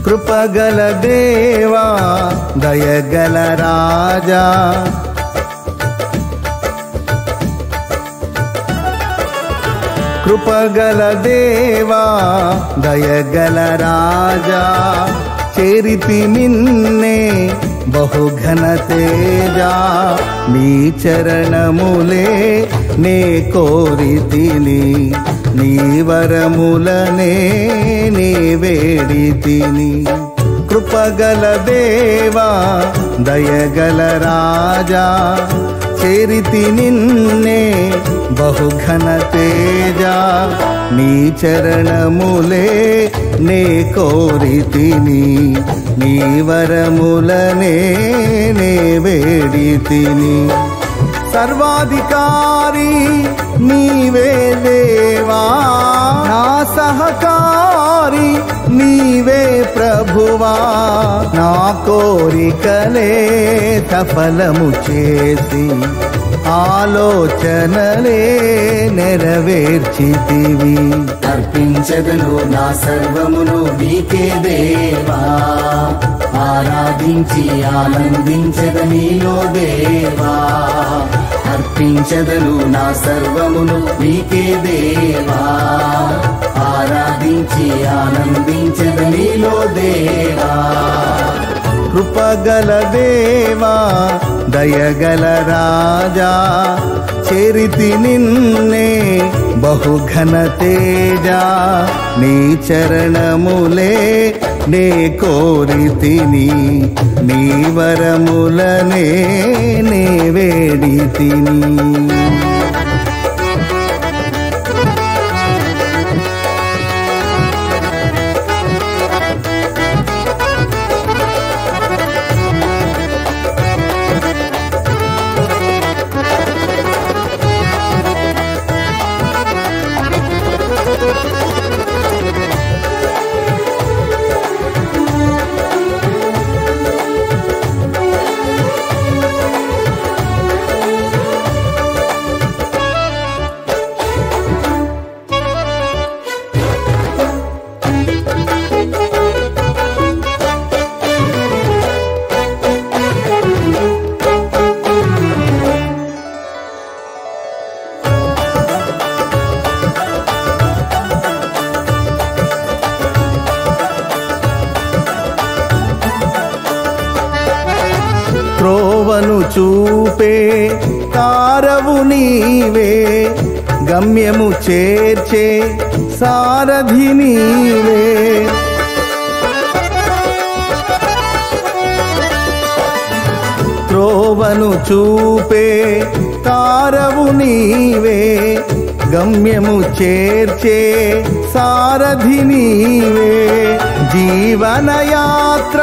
కృపగల దేవా దయగల రాజా కృపగల దేవా దయగల రాజా చేరితి నిన్నే బహుఘన తేజా నీ చరణములే నే కోరితిని నీ వరములనే నీ వేడితిని కృపగల దేవా దయగల రాజా చేరితి నిన్నే బహుఘన తేజా నీ చరణములే నే కోరితిని నీ వరములనే నే వేడితిని సర్వాధికారి నీవే దేవా నా సహకారి నీవే ప్రభువా నా కోరికలే సఫలము చేసి ఆలోచనలే నెరవేర్చితివి అర్పించదను నా సర్వమును నీకే దేవా ఆరాధించి ఆనందించద నీలో దేవా అర్పించదను నా సర్వమును నీకే దేవా ఆరాధించి ఆనందించద నీలో దేవా కృపగల దేవా దయగల రాజా చేరితి నిన్నే బహుఘన తేజా నీ చరణములే నే కోరితిని నీ వరములనే నే వేడితిని త్రోవను చూపే తారవు నీవే గమ్యము చేర్చే సారథి నీవే త్రోవను చూపే తారవు నీవే గమ్యము చేర్చే సారథి నీవే జీవనయాత్ర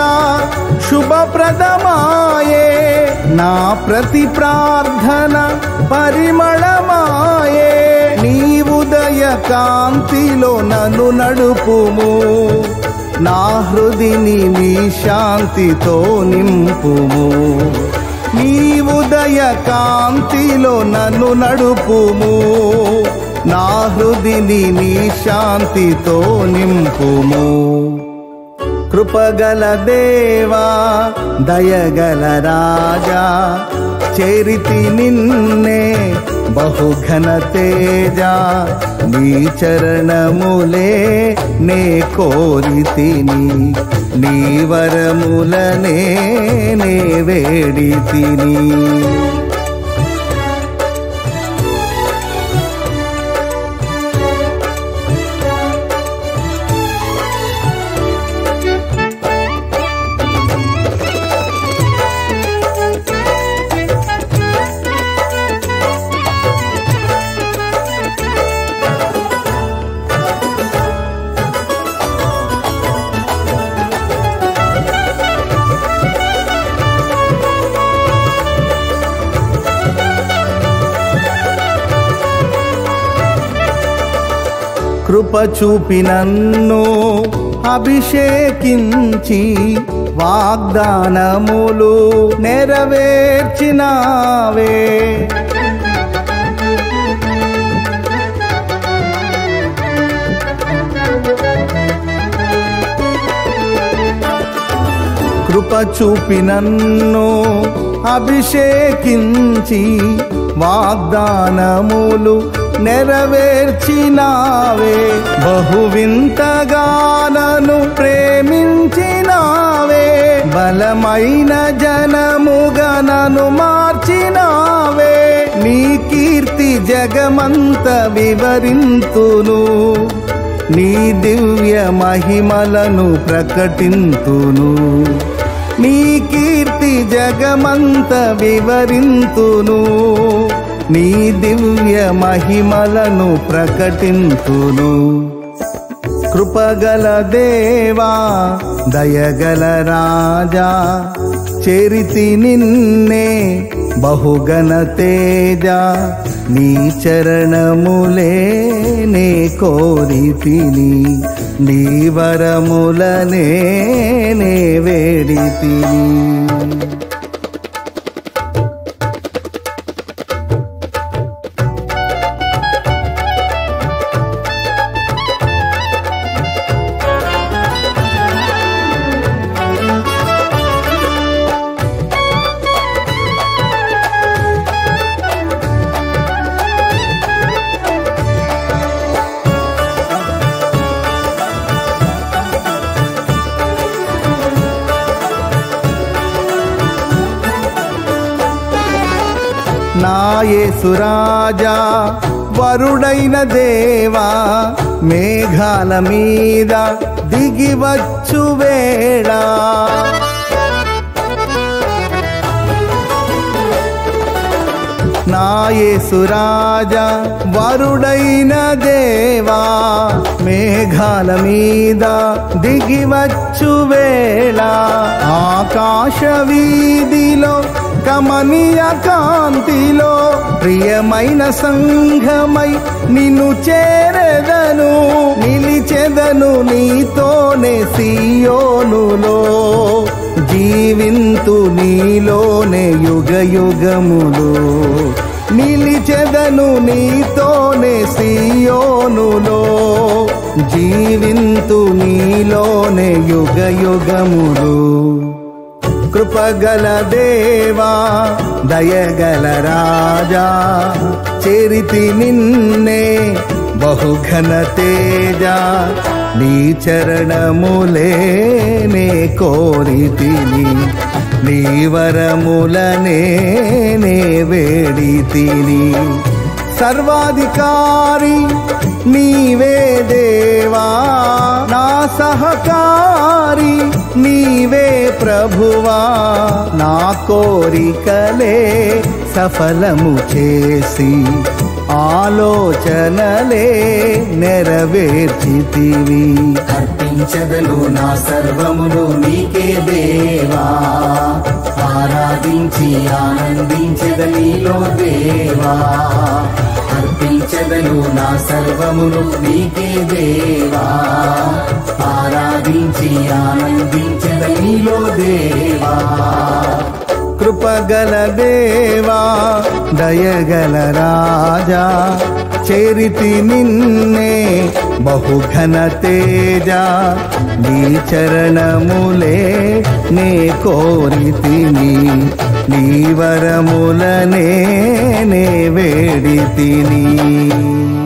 శుభప్రదమాయే నా ప్రతి ప్రార్థన పరిమళమాయే నీ ఉదయ కాంతిలో నన్ను నడుపుము నా హృదిని నీ శాంతితో నింపుము నీ ఉదయ కాంతిలో నన్ను నడుపుము నా హృదిని నీ శాంతితో నింపుము కృపగల దేవా దయగల రాజా చేరితి నిన్నే బహుఘన తేజా నీ చరణములే నే కోరితిని నీ వరములనే నే వేడితిని కృప చూపి నన్ను అభిషేకించి వాగ్దానములు నెరవేర్చినావే కృప చూపి నన్ను అభిషేకించి వాగ్దానములు నెరవేర్చినావే బహువింతగానను ప్రేమించినావే బలమైన జనముగా నన్ను మార్చినావే నీ కీర్తి జగమంత వివరింతును నీ దివ్య మహిమలను ప్రకటింతును నీ కీర్తి జగమంత వివరింతును నీ దివ్య మహిమలను ప్రకటింతును కృపగల దేవా దయగల రాజా చేరితి నిన్నే బహుగణ తేజ నీ చరణములే నే కోరితిని నీ వరములనే నే వేడితిని నాయసురాజా వరుడైన దేవా మేఘాల మీద దిగివచ్చు వేళ నాయసురాజా వరుడైన దేవా మేఘాల మీద దిగివచ్చు వేళ ఆకాశ వీధిలో కమనీయ కాంతిలో ప్రియమైన సంఘమై నిన్ను చేరెదను నిలిచెదను నీతోనే సియోనులో జీవింతు నీలోనే యుగ యుగములు నిలిచెదను నీతోనే సియోనులో జీవింతు నీలోనే యుగ యుగములు కృపగల దేవా దయగల రాజా చేరితి నిన్నే బహుఘన తేజ నీ చరణములే నే కోరితిని నీ వరములనే నే వేడితిని సర్వాధికారి నీవే దేవా నా సహకారి నీవే ప్రభువా నా కోరికలే సఫలము చేసి ఆలోచనలే నెరవేర్చితివి అర్పించదను నా సర్వమును నీకే దేవా ఆరాధించి ఆనందించద నీలో దేవా అర్పించదను నా సర్వమును నీకే దేవా ఆరాధించి ఆనందించద నీలో దేవా కృపగల దేవా దయగల రాజా చేరితి నిన్నే బహుఘన తేజ నీ చరణములే నే కోరితిని నీ వరములనే నే వేడితిని